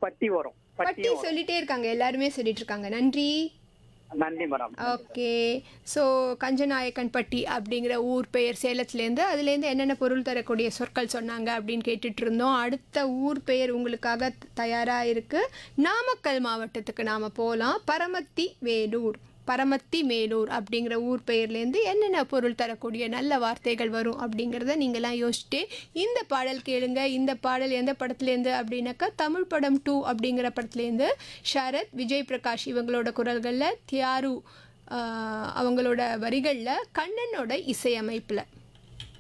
பட்டி வரும் பட்டி பட்டி சொல்லிட்டே இருக்காங்க எல்லாருமே சொல்லிட்டு இருக்காங்க நன்றி நன்றி மேடம் ஓகே ஸோ கஞ்சநாயக்கன் பட்டி அப்படிங்கிற ஊர் பெயர் சேலத்துலேருந்து அதுலேருந்து என்னென்ன பொருள் தரக்கூடிய சொற்கள் சொன்னாங்க அப்படின்னு கேட்டுட்டு இருந்தோம் அடுத்த ஊர் பெயர் உங்களுக்காக தயாராக இருக்குது நாமக்கல் மாவட்டத்துக்கு நாம் போகலாம் பரமத்தி வேலூர் பரமத்தி மேலூர் அப்படிங்கிற ஊர் பெயர்லேருந்து என்னென்ன பொருள் தரக்கூடிய நல்ல வார்த்தைகள் வரும் அப்படிங்கிறத நீங்களாம் யோசிச்சுட்டு இந்த பாடல் கேளுங்க இந்த பாடல் எந்த படத்துலேருந்து அப்படின்னாக்கா தமிழ் படம் டூ அப்படிங்கிற படத்துலேருந்து ஷரத் விஜய் பிரகாஷ் இவங்களோட குரல்களில் தியாரு ஆஹ், அவங்களோட வரிகளில் கண்ணனோட இசையமைப்பில்